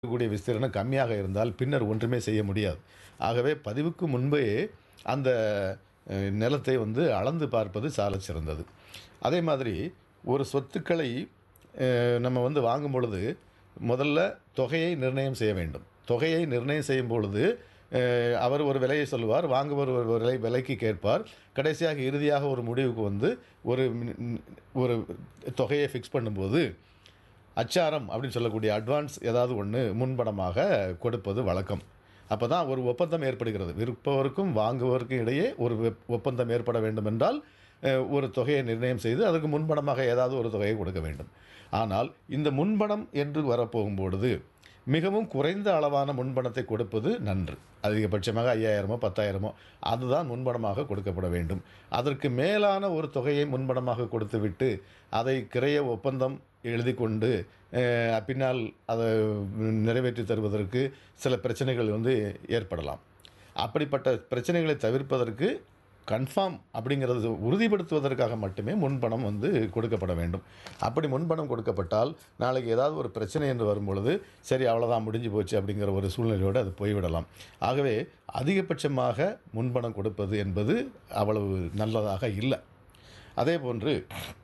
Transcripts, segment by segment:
கூடிய விஸ்தீர்ணம் கம்மியாக இருந்தால் பின்னர் ஒன்றுமே செய்ய முடியாது ஆகவே பதிவுக்கு முன்பே அந்த அஹ், நிலத்தை வந்து அளந்து பார்ப்பது சாலச் சிறந்தது அதே மாதிரி ஒரு சொத்துக்களை அஹ், நம்ம வந்து வாங்கும் பொழுது முதல்ல தொகையை நிர்ணயம் செய்ய வேண்டும் தொகையை நிர்ணயம் செய்யும் பொழுது அஹ், அவர் ஒரு விலையை சொல்லுவார் வாங்குபவர் ஒரு விலை விலைக்கு கேட்பார் கடைசியாக இறுதியாக ஒரு முடிவுக்கு வந்து ஒரு மின்- ஒரு தொகையை ஃபிக்ஸ் பண்ணும்போது அச்சாரம் அப்படின்னு சொல்லக்கூடிய அட்வான்ஸ் ஏதாவது ஒன்று முன்பணமாக கொடுப்பது வழக்கம் அப்போ தான் ஒரு ஒப்பந்தம் ஏற்படுகிறது விற்பவருக்கும் வாங்குவதற்கும் இடையே ஒரு வெப்- ஒப்பந்தம் ஏற்பட வேண்டும் என்றால் அஹ், ஒரு தொகையை நிர்ணயம் செய்து அதற்கு முன்பணமாக ஏதாவது ஒரு தொகையை கொடுக்க வேண்டும் ஆனால் இந்த முன்பணம் என்று வரப்போகும்பொழுது மிகவும் குறைந்த அளவான முன்பணத்தை கொடுப்பது நன்று அதிகபட்சமாக ஐயாயிரமோ பத்தாயிரமோ அதுதான் முன்பணமாக கொடுக்கப்பட வேண்டும் அதற்கு மேலான ஒரு தொகையை முன்பணமாக கொடுத்துவிட்டு அதை கிரைய ஒப்பந்தம் எழுதி கொண்டு அஹ், பின்னால் அதை நிறைவேற்றி தருவதற்கு சில பிரச்சனைகள் வந்து ஏற்படலாம் அப்படிப்பட்ட பிரச்சனைகளை தவிர்ப்பதற்கு கன்ஃபார்ம் அப்படிங்கிறது உறுதிப்படுத்துவதற்காக மட்டுமே முன்பணம் வந்து கொடுக்கப்பட வேண்டும் அப்படி முன்பணம் கொடுக்கப்பட்டால் நாளைக்கு ஏதாவது ஒரு பிரச்சனை என்று வரும்பொழுது சரி அவ்வளோதான் முடிஞ்சு போச்சு அப்படிங்கிற ஒரு சூழ்நிலையோடு அது போய்விடலாம் ஆகவே அதிகபட்சமாக முன்பணம் கொடுப்பது என்பது அவ்வளவு நல்லதாக இல்லை அதே போன்று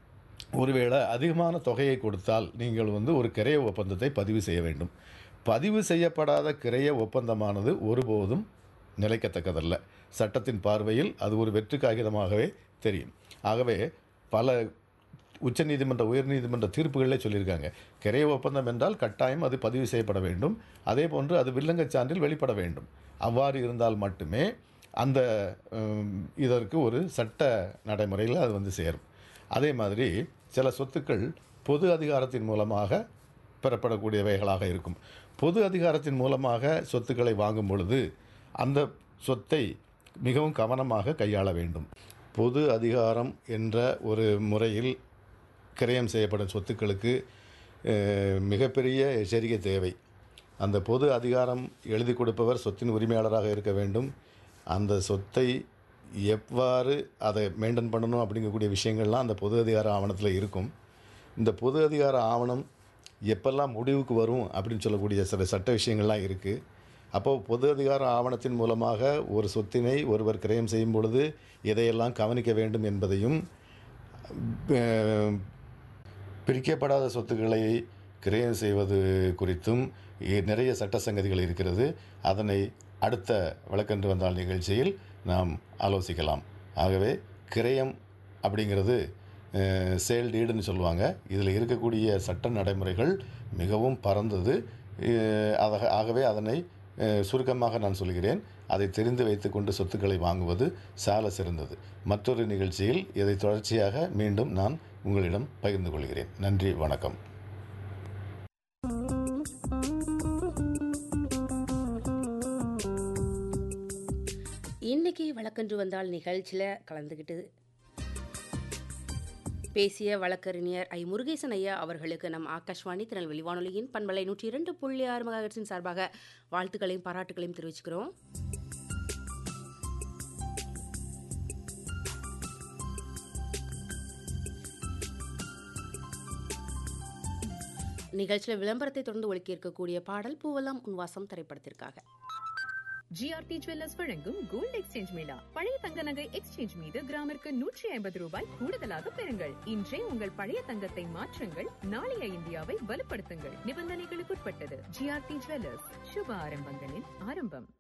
ஒருவேளை அதிகமான தொகையை கொடுத்தால் நீங்கள் வந்து ஒரு கிரைய ஒப்பந்தத்தை பதிவு செய்ய வேண்டும் பதிவு செய்யப்படாத கிரைய ஒப்பந்தமானது ஒருபோதும் நிலைக்கத்தக்கதல்ல சட்டத்தின் பார்வையில் அது ஒரு வெற்று காகிதமாகவே தெரியும் ஆகவே பல உச்சநீதிமன்ற உயர்நீதிமன்ற தீர்ப்புகளிலே சொல்லியிருக்காங்க கிரைய ஒப்பந்தம் என்றால் கட்டாயம் அது பதிவு செய்யப்பட வேண்டும் அதே போன்று அது வில்லங்கச் சான்றில் வெளிப்பட வேண்டும் அவ்வாறு இருந்தால் மட்டுமே அந்த உம், இதற்கு ஒரு சட்ட நடைமுறையில் அது வந்து சேரும் அதே மாதிரி சில சொத்துக்கள் பொது அதிகாரத்தின் மூலமாக பெறப்படக்கூடியவைகளாக இருக்கும் பொது அதிகாரத்தின் மூலமாக சொத்துக்களை வாங்கும் பொழுது அந்த சொத்தை மிகவும் கவனமாக கையாள வேண்டும் பொது அதிகாரம் என்ற ஒரு முறையில் கிரயம் செய்யப்படும் சொத்துக்களுக்கு அஹ், மிகப்பெரிய எச்சரிக்கை தேவை அந்த பொது அதிகாரம் எழுதி கொடுப்பவர் சொத்தின் உரிமையாளராக இருக்க வேண்டும் அந்த சொத்தை எவ்வாறு அதை மெயின்டைன் பண்ணணும் அப்படிங்கக்கூடிய விஷயங்கள்லாம் அந்த பொது அதிகார ஆவணத்தில் இருக்கும் இந்த பொது அதிகார ஆவணம் எப்பெல்லாம் முடிவுக்கு வரும் அப்படின்னு சொல்லக்கூடிய சில சட்ட விஷயங்கள்லாம் இருக்குது அப்போது பொது அதிகார ஆவணத்தின் மூலமாக ஒரு சொத்தினை ஒருவர் கிரயம் செய்யும் பொழுது எதையெல்லாம் கவனிக்க வேண்டும் என்பதையும் அஹ், பிரிக்கப்படாத சொத்துக்களை கிரயம் செய்வது குறித்தும் இ- நிறைய சட்ட சங்கதிகள் இருக்கிறது அதனை அடுத்த வழக்கன்று வந்தால் நிகழ்ச்சியில் நாம் ஆலோசிக்கலாம் ஆகவே கிரயம் அப்படிங்கிறது சேல் டீடுன்னு சொல்லுவாங்க இதில் இருக்கக்கூடிய சட்ட நடைமுறைகள் மிகவும் பரந்தது அஹ், ஆக- ஆகவே அதனை அஹ், சுருக்கமாக நான் சொல்கிறேன் அதை தெரிந்து வைத்துக்கொண்டு சொத்துக்களை வாங்குவது சால சிறந்தது மற்றொரு நிகழ்ச்சியில் இதை தொடர்ச்சியாக மீண்டும் நான் உங்களிடம் பகிர்ந்து கொள்கிறேன் நன்றி வணக்கம் இன்னைக்கு வழக்கன்று வந்தால் நிகழ்ச்சியில் கலந்துக்கிட்டு பேசிய வழக்கறிஞர் ஐ முருகேசன் ஐயா அவர்களுக்கு நம் ஆகாஷ்வாணி திருநெல்வேலி வானொலியின் பண்பலை நூற்றி இரண்டு புள்ளி ஆறு மகாஹெர்ட்ஸின் சார்பாக வாழ்த்துக்களையும் பாராட்டுகளையும் தெரிவிச்சுக்கிறோம் நிகழ்ச்சியில் விளம்பரத்தை தொடர்ந்து ஒழுக்கி இருக்கக்கூடிய பாடல் பூவெல்லாம் உன்வாசம் திரைப்படத்திற்காக ஜிஆர்டி ஜுவல்லர்ஸ் வழங்கும் கோல்ட் எக்ஸ்சேஞ்ச் மேளா பழைய தங்க நகை எக்ஸ்சேஞ்ச் மீது கிராமிற்கு நூற்றி ஐம்பது ரூபாய் கூடுதலாக பெறுங்கள் இன்றே உங்கள் பழைய தங்கத்தை மாற்றுங்கள் நாளைய இந்தியாவை வலுப்படுத்துங்கள் நிபந்தனைகளுக்குட்பட்டது ஜிஆர்டி ஜுவல்லர்ஸ் சுப ஆரம்பங்களின் ஆரம்பம்